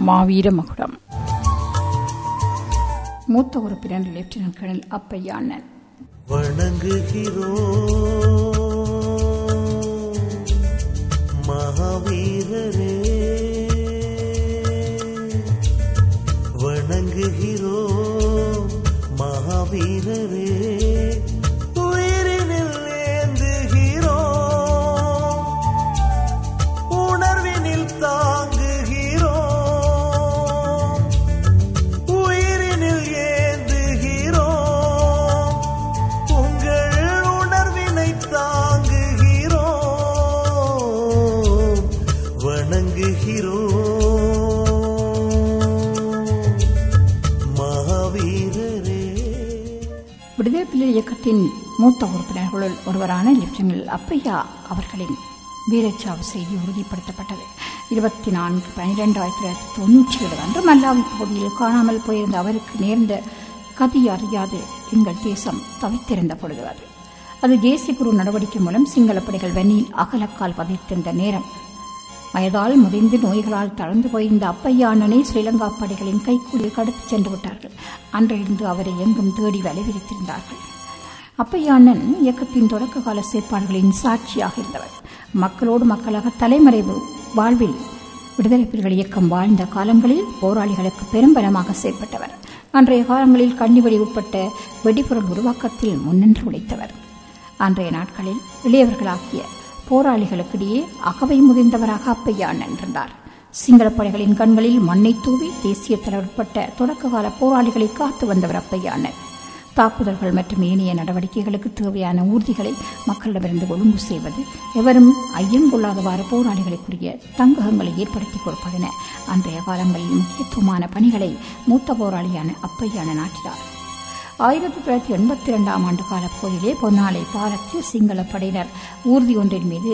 மாவீர மகுடம் மூத்த உறுப்பினர் லெப்டினன்ட் கர்னல் அப்பையா அண்ணன் வணங்குகிறோம் மகாவீரரே வணங்குகிறோம் மகாவீரரே உயிரினில் ஏந்துகிறோம் உணர்வினில் தாங்குகிறோம் உயிரினில் ஏந்துகிறோம் உங்கள் உணர்வினை தாங்குகிறோம் வணங்குகிறோம் மகாவீரரே விடுதலை புலி இயக்கத்தின் மூத்த உறுப்பினர்களுள் ஒருவரான லெப்டினல் அப்பையா அவர்களின் வீரச்சாவு செய்தி உறுதிப்படுத்தப்பட்டது இருபத்தி நான்கு பனிரெண்டு ஆயிரத்தி தொள்ளாயிரத்தி தொன்னூற்றி ஏழு அன்று மல்லாவி பகுதியில் காணாமல் போயிருந்த அவருக்கு நேர்ந்த கதி அறியாது எங்கள் தேசம் தவித்திருந்த பொழுது அது அது தேசிய குரு நடவடிக்கை மூலம் சிங்கள படைகள் வெண்ணில் அகலக்கால் பதித்திருந்த நேரம் வயதால் முதிர்ந்து நோய்களால் தளர்ந்து போயிருந்த அப்பையா அண்ணனை ஸ்ரீலங்கா படைகளின் கைக்கூலில் கடத்திச் சென்று விட்டார்கள் அன்றிலிருந்து அவரை எங்கும் தேடி வலைவிரித்திருந்தார்கள் அப்பையா அண்ணன் இயக்கத்தின் தொடக்க கால செயற்பாடுகளின் சாட்சியாக இருந்தவர் மக்களோடு மக்களாக தலைமறைவு வாழ்வில் விடுதலை புலிகள் இயக்கம் வாழ்ந்த காலங்களில் போராளிகளுக்கு பெரும்பலமாக செயற்பட்டவர் அன்றைய காலங்களில் கண்ணிவெடி உட்பட்ட வெடிபொருள் உருவாக்கத்தில் முன்னின்று உழைத்தவர் அன்றைய நாட்களில் இளையவர்களாகிய போராளிகளுக்கிடையே அகவை முதிர்ந்தவராக அப்பையா அண்ணன் இருந்தார் சிங்களப் படைகளின் கண்களில் மண்ணை தூவி தேசிய தலைவர் உட்பட்ட தொடக்க கால போராளிகளை காத்து வந்தவர் அப்பையா அண்ணன் தாக்குதல்கள் மற்றும் ஏனைய நடவடிக்கைகளுக்கு தேவையான ஊர்திகளை மக்களிடமிருந்து ஒழுங்கு செய்வது எவரும் ஐயம் கொள்ளாதவாறு போராளிகளுக்குரிய தங்ககங்களை ஏற்படுத்திக் கொடுப்பதென அன்றைய காலங்களில் முக்கியத்துவமான பணிகளை மூத்த போராளியான அப்பையான நாட்டினார் ஆயிரத்தி தொள்ளாயிரத்தி எண்பத்தி இரண்டாம் ஆண்டு கால போதிலே பொன்னாலை பாலத்தில் சிங்கள படையினர் ஊர்தி ஒன்றின் மீது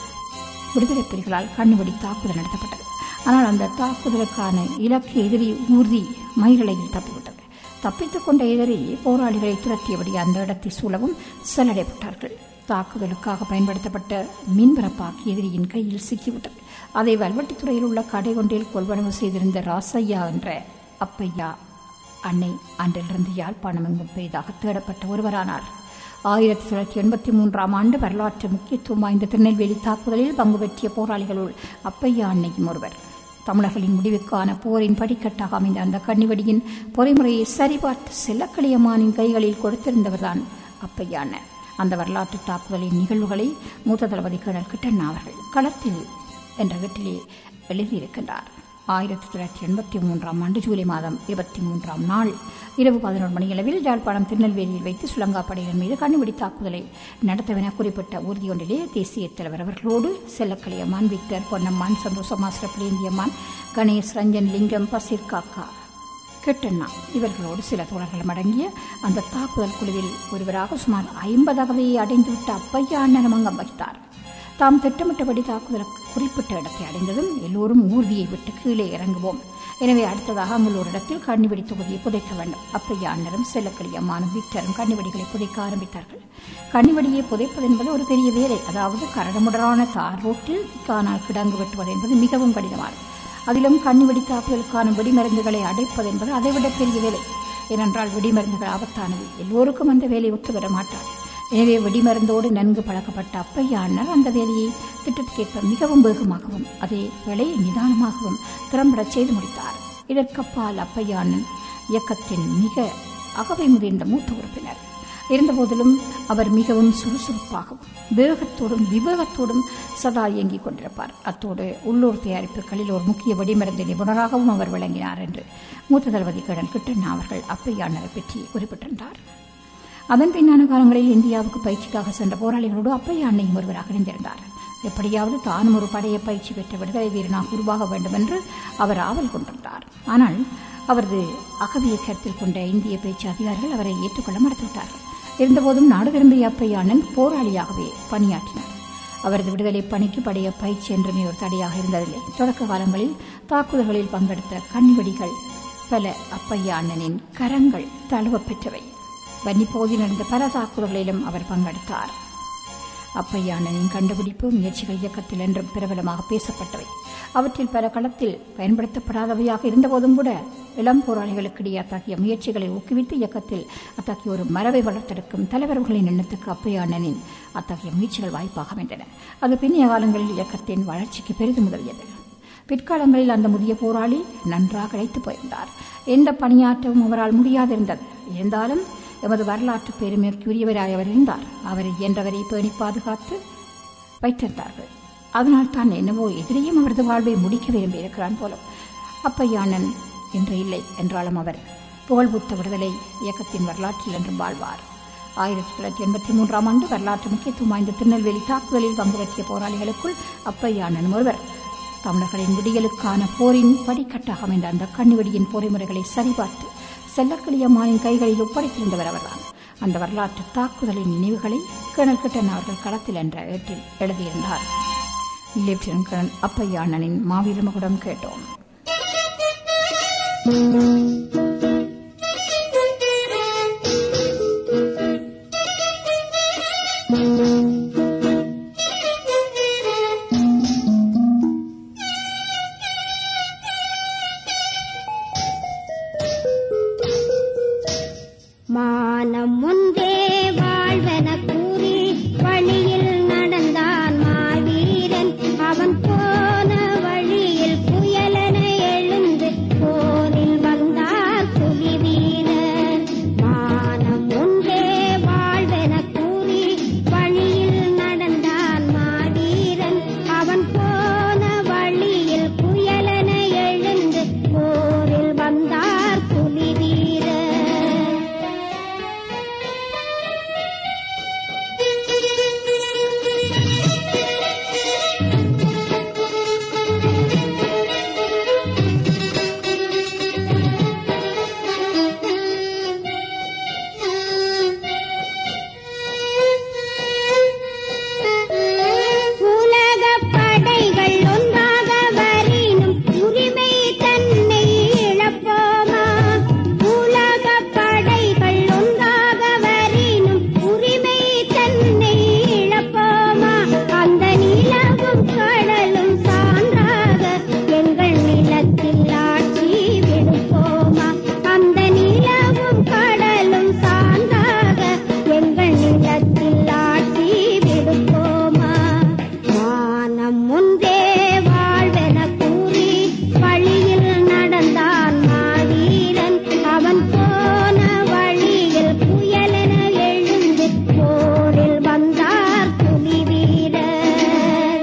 விடுதலை புலிகளால் கண்ணுவெடி தாக்குதல் நடத்தப்பட்டது ஆனால் அந்த தாக்குதலுக்கான இலக்கு எதிரி ஊர்தி மயிரிழையில் தப்பிவிட்டது தப்பித்துக் கொண்ட எதிரி போராளிகளை துரத்தியபடி அந்த இடத்தை சூழவும் செல்லடைப்பட்டார்கள் தாக்குதலுக்காக பயன்படுத்தப்பட்ட மின்பரப்பாக்கி எதிரியின் கையில் சிக்கிவிட்டது அதை வல்வெட்டித்துறையில் உள்ள கடை ஒன்றில் கொள்வனவு செய்திருந்த ராசையா என்ற அப்பையா அன்னை அன்றிலிருந்து யாழ்ப்பாணம் எங்கும் பெரிதாக தேடப்பட்ட ஒருவரானார் ஆயிரத்தி தொள்ளாயிரத்தி எண்பத்தி மூன்றாம் ஆண்டு வரலாற்று முக்கியத்துவம் வாய்ந்த திருநெல்வேலி தாக்குதலில் பங்கு பெற்றிய போராளிகளுள் அப்பையா அன்னையும் ஒருவர் தமிழர்களின் முடிவுக்கான போரின் படிக்கட்டாக அமைந்த அந்த கன்னிவெடியின் பொறிமுறையை சரிபார்த்து செல்லக்களியம்மானின் கைகளில் கொடுத்திருந்தவர்தான் அப்பையா அண்ணன் அந்த வரலாற்று தாக்குதலின் நிகழ்வுகளை மூத்த தளபதி கர்னல் கிட்டண்ணா அவர்கள் களத்தில் என்ற வீட்டிலே எழுதியிருக்கின்றார் ஆயிரத்தி தொள்ளாயிரத்தி எண்பத்தி மூன்றாம் ஆண்டு ஜூலை மாதம் இருபத்தி மூன்றாம் நாள் இரவு பதினொரு மணியளவில் யாழ்ப்பாணம் திருநெல்வேலியில் வைத்து சுலங்கா படையினர் மீது கண்ணுவெடி தாக்குதலை நடத்தவென குறிப்பிட்ட ஊர்தியொன்றிலே தேசிய தலைவர் அவர்களோடு செல்லக்கலியம்மான் விக்டர் பொன்னம்மான் சந்தோஷமாஸ்ர பிளேந்தியம்மான் கணேஷ் ரஞ்சன் லிங்கம் பசீர் காக்கா கெட்டண்ணா இவர்களோடு சில தோழர்களும் அடங்கிய அந்த தாக்குதல் குழுவில் ஒருவராக சுமார் ஐம்பது அகவையை அடைந்துவிட்ட அப்பையா அண்ணனும் அங்கம் வகித்தார் தாம் திட்டமிட்டபடி தாக்குதலுக்கு குறிப்பிட்ட இடத்தை அடைந்ததும் எல்லோரும் ஊர்தியை விட்டு கீழே இறங்குவோம் எனவே அடுத்ததாக அங்குள்ள ஒரு இடத்தில் கண்ணிவெடி தொகுதியை புதைக்க வேண்டும் அப்பையா அண்ணரும் செல்லக்கலியம்மானும் விக்டரும் கண்ணிவெடிகளை புதைக்க ஆரம்பித்தார்கள் கண்ணிவெடியை புதைப்பது என்பது ஒரு பெரிய வேலை அதாவது கரடமுடரான தார் ரோட்டில் காணால் கிடங்கு வெட்டுவது என்பது மிகவும் கடினமானது அதிலும் கண்ணிவெடி தாக்குதலுக்கான வெடிமருந்துகளை அடைப்பது என்பது அதைவிட பெரிய வேலை ஏனென்றால் வெடிமருந்துகள் ஆபத்தானது எல்லோருக்கும் அந்த வேலை ஒத்து வர மாட்டார் எனவே வெடிமருந்தோடு நன்கு பழக்கப்பட்ட அப்பையா அண்ணர் அந்த வேலையை திட்டத்துக்கேற்ப மிகவும் வேகமாகவும் அதே வேளை நிதானமாகவும் திறம்பட செய்து முடித்தார் இதற்கப்பால் அப்பையா அண்ணன் இயக்கத்தின் மிக அகவை முதிர்ந்த மூத்த உறுப்பினர் இருந்தபோதிலும் அவர் மிகவும் சுறுசுறுப்பாகவும் வேகத்தோடும் விவேகத்தோடும் சதா இயங்கிக் கொண்டிருப்பார் அத்தோடு உள்ளூர் தயாரிப்புகளில் ஒரு முக்கிய வெடிமருந்து நிபுணராகவும் அவர் விளங்கினார் என்று மூத்த தளபதி கடன் கிட்டண்ணா அவர்கள் அப்பையானரை பற்றி குறிப்பிட்டிருந்தார் அதன் பின்னான காலங்களில் இந்தியாவுக்கு பயிற்சிக்காக சென்ற போராளிகளோடு அப்பையா அன்னையும் ஒருவராக இணைந்திருந்தார் எப்படியாவது தானும் ஒரு படையை பயிற்சி பெற்ற விடுதலை வீரனாக உருவாக வேண்டும் என்று அவர் ஆவல் கொண்டிருந்தார் ஆனால் அவரது அகவியை கருத்தில் கொண்ட இந்திய பேச்சு அதிகாரிகள் அவரை ஏற்றுக்கொள்ள மறுத்துவிட்டார்கள் இருந்தபோதும் நாடு திரும்பிய அப்பையானன் போராளியாகவே பணியாற்றினார் அவரது விடுதலை பணிக்கு படைய பயிற்சி என்றுமே ஒரு தடையாக இருந்ததில்லை தொடக்க காலங்களில் தாக்குதல்களில் பங்கெடுத்த கண்வெடிகள் பல அப்பையா அண்ணனின் கரங்கள் தழுவ பெற்றவை வன்னிப்பகுதியில் நடந்த பல தாக்குதல்களிலும் அவர் பங்கெடுத்தார் அப்பையானனின் கண்டுபிடிப்பு முயற்சிகள் இயக்கத்தில் என்றும் பிரபலமாக பேசப்பட்டவை அவற்றில் பல களத்தில் பயன்படுத்தப்படாதவையாக இருந்தபோதும் கூட இளம் போராளிகளுக்கிடையே அத்தகைய முயற்சிகளை ஊக்குவித்து இயக்கத்தில் அத்தகைய ஒரு மரபை வளர்த்தெடுக்கும் தலைவர்களின் எண்ணத்துக்கு அப்பையானனின் அத்தகைய முயற்சிகள் வாய்ப்பாக அமைந்தன அது பின்னிய காலங்களில் இயக்கத்தின் வளர்ச்சிக்கு பெரிதும் உதவியது பிற்காலங்களில் அந்த முதிய போராளி நன்றாக இழைத்து போயிருந்தார் எந்த பணியாற்றவும் அவரால் முடியாதிருந்தது இருந்தாலும் எமது வரலாற்று பெருமைக்குரியவராய் அவர் இருந்தார் அவரை இயன்றவரை பேணி பாதுகாத்து வைத்திருந்தார்கள் அதனால் தான் என்னவோ எதிரையும் அவரது வாழ்வை முடிக்க விரும்பியிருக்கிறான் போலும் அப்பையானன் இன்று இல்லை என்றாலும் அவர் புகழ்புத்த விடுதலை இயக்கத்தின் வரலாற்றில் என்றும் வாழ்வார் ஆயிரத்தி தொள்ளாயிரத்தி எண்பத்தி மூன்றாம் ஆண்டு வரலாற்று முக்கியத்துவம் வாய்ந்த திருநெல்வேலி தாக்குதலில் பங்கு பெற்றிய போராளிகளுக்குள் அப்பையானன் ஒருவர் தமிழர்களின் விடியலுக்கான போரின் படிக்கட்டாக அமைந்த அந்த கண்ணிவெடியின் பொறிமுறைகளை சரிபார்த்து செல்லக்கிளியம்மானின் கைகளில் ஒப்படைத்திருந்தவர் அவர்தான் அந்த வரலாற்று தாக்குதலின் நினைவுகளை கேணல் கிட்டன் அவர்கள் களத்தில் என்ற ஏட்டில் எழுதியிருந்தார் லெப்டினன்ட் கர்னல் அப்பையானனின் மாவீரமகுடம் கேட்டோம் மானம் ஒன்றே வாழ்வென கூறி வழியில் நடந்தான் மாவீரன் அவன் போன வழியில் புயலென எழுந்து போரில் வந்தார் புலி வீரர் மானம் ஒன்றே வாழ்வென கூறி வழியில் நடந்தான் மாவீரன் அவன் போன வழியில் புயலென எழுந்து போரில் வந்தார் புலி வீரர் உலகப் படைகள் ஒன்றாக வரினும் உரிமை தன்னை இழப்போமா உலகப் படைகள் ஒன்றாக வரினும் உரிமை தன்னை இழப்போமா அந்த நிலவும் கடலும் சான்றாக எங்கள் நிலத்தில் ஆட்சி விடுப்போமா அந்த நிலவும் கடலும் சான்றாக எங்கள் நிலத்தில் ஆட்சி விடுப்போமா மானம் முன்பே வாழ்வென கூறி வழியில் நடந்தான் மாவீரன் அவன் போன வழியில் புயலென எழுந்து போரில் வந்தார் புலி வீரர்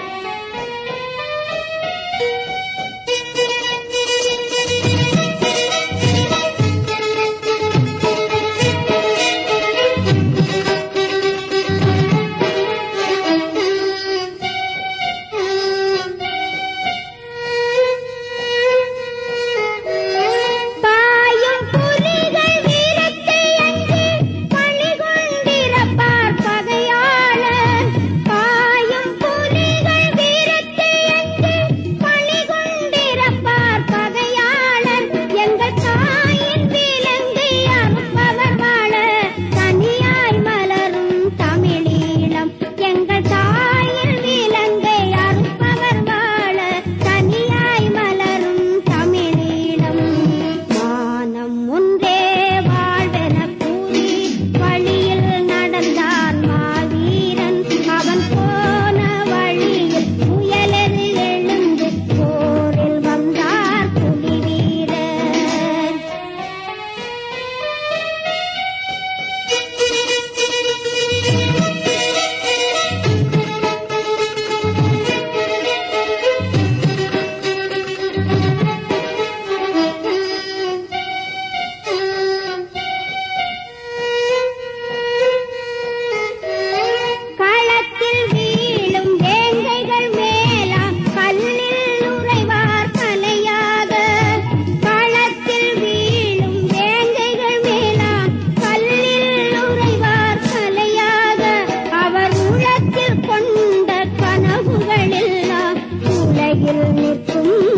பாயும் புலிகள் வீரத்தை அங்கே பணிகொண்டிருப்பார் பகையாளர் பாயும் புலிகள் வீரத்தை அங்கே பணிகொண்டிருப்பார் பகையாளர் எங்கள் தாயின் விலங்கை அறுப்பவர் வாழ தனியாய் மலரும் தமிழீழம் எங்கள் தாயின் விலங்கை அறுப்பவர் வாழ தனியாய் மலரும் தமிழீழம் மானம் ஒன்றே வாழ்வென கூறி வழியில் நடந்தான் மாவீரன் அவன் போன வழியில் புயலென எழுந்து போரில் வந்தார் புலி வீரர் களத்தில் வீழும் வேங்கைகள் மேலாம் கல்லில் உறைவார் கலையாக களத்தில் வீழும் வேங்கைகள் மேலாம் கல்லில் உறைவார் கலையாக அவர் உலகில் கொண்ட கனவுகள் எல்லாம் உலகில் நிற்கும்